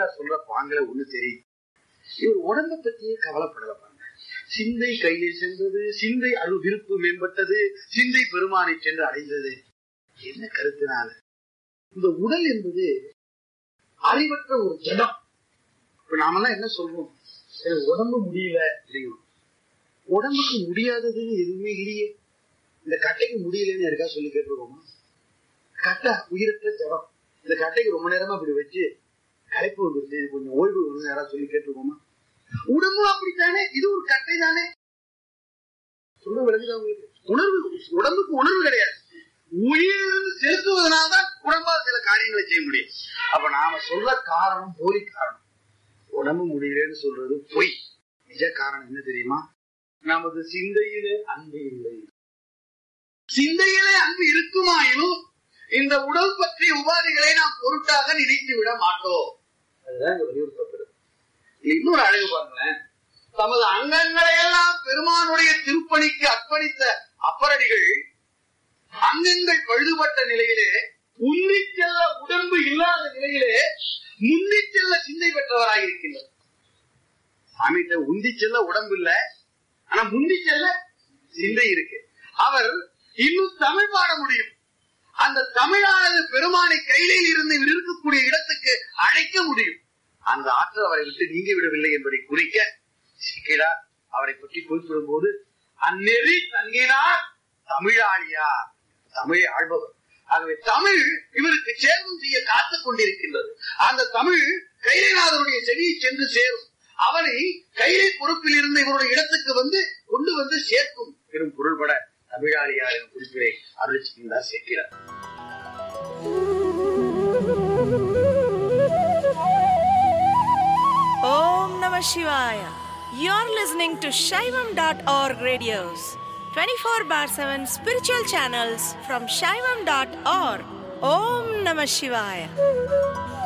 பாரதியார் சொல்ற பாங்களை ஒண்ணு தெரியும் இவர் உடம்ப பத்தியே கவலைப்படல பாருங்க சிந்தை கையை சென்றது சிந்தை அரு விருப்பு மேம்பட்டது சிந்தை பெருமானை சென்று அடைந்தது என்ன கருத்தினால இந்த உடல் என்பது அறிவற்ற ஒரு ஜடம் இப்ப நாமெல்லாம் என்ன சொல்றோம் எனக்கு உடம்பு முடியல அப்படிங்கிறோம் உடம்புக்கு முடியாததுன்னு எதுவுமே இல்லையே இந்த கட்டைக்கு முடியலன்னு யாருக்கா சொல்லி கேட்டுருக்கோமா கட்டை உயிரற்ற ஜடம் இந்த கட்டைக்கு ரொம்ப நேரமா இப்படி வச்சு களைப்பு வந்துருச்சு கொஞ்சம் ஓய்வு வேணும் யாராவது சொல்லி கேட்டுருக்கோமா உடம்பு அப்படித்தானே இது ஒரு கட்டை தானே சொல்ல விளங்குதா உங்களுக்கு உணர்வு உடம்புக்கு உணர்வு கிடையாது உயிர் செலுத்துவதனால்தான் உடம்பால் சில காரியங்களை செய்ய முடியும் அப்ப நாம சொல்ற காரணம் போலி காரணம் உடம்பு முடியலன்னு சொல்றது பொய் நிஜ காரணம் என்ன தெரியுமா நமது சிந்தையிலே அன்பு இல்லை சிந்தையிலே அன்பு இருக்குமாயினும் இந்த உடல் பற்றிய உபாதிகளை நாம் பொருட்டாக நினைத்து விட மாட்டோம் அதுதான் இங்க வலியுறுத்தப்படுது இன்னொரு அழகு பாருங்களேன் தமது அங்கங்களை எல்லாம் பெருமானுடைய திருப்பணிக்கு அர்ப்பணித்த அப்பரடிகள் அங்கங்கள் பழுதுபட்ட நிலையிலே உன்னிச் செல்ல உடம்பு இல்லாத நிலையிலே முன்னிச் செல்ல சிந்தை பெற்றவராக இருக்கின்றார் சாமிகிட்ட உந்தி செல்ல உடம்பு இல்ல ஆனா முந்தி செல்ல சிந்தை இருக்கு அவர் இன்னும் தமிழ் பாட முடியும் அந்த தமிழானது பெருமானை கையிலில் இருந்து இவர் இருக்கக்கூடிய இடத்துக்கு அழைக்க முடியும் அந்த ஆற்றல் அவரை விட்டு நீங்கி விடவில்லை என்பதை குறிக்க சிக்கிடார் அவரை பற்றி குறிப்பிடும் போது அந்நெறி தங்கினார் தமிழாளியார் தமிழை ஆள்பவர் ஆகவே தமிழ் இவருக்கு சேவம் செய்ய காத்துக் கொண்டிருக்கின்றது அந்த தமிழ் கைலைநாதனுடைய செடியை சென்று சேரும் அவனை கைலை பொறுப்பில் இருந்த இவருடைய இடத்துக்கு வந்து கொண்டு வந்து சேர்க்கும் பெரும் பொருள்பட தமிழாளியார் எனும் குறிப்பினை அருளிச்சிருந்தார் சேர்க்கிறார் Om Namah Shivaya. You're listening to Shaivam.org radios, 24 bar 7 spiritual channels from Shaivam.org. Om Namah Shivaya.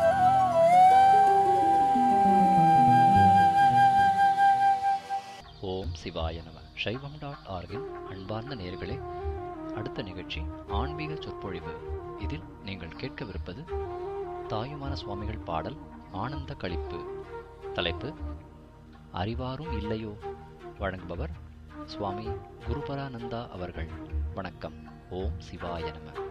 ஓம் சிவாய நம சைவம் டாட் ஆர்கின் அன்பார்ந்த நேயர்களே அடுத்த நிகழ்ச்சி ஆன்மீக சொற்பொழிவு இதில் நீங்கள் கேட்கவிருப்பது தாயுமான சுவாமிகள் பாடல் ஆனந்த களிப்பு தலைப்பு அறிவாரும் இல்லையோ வழங்குபவர் சுவாமி குருபரானந்தா அவர்கள் வணக்கம் ஓம் சிவாய நம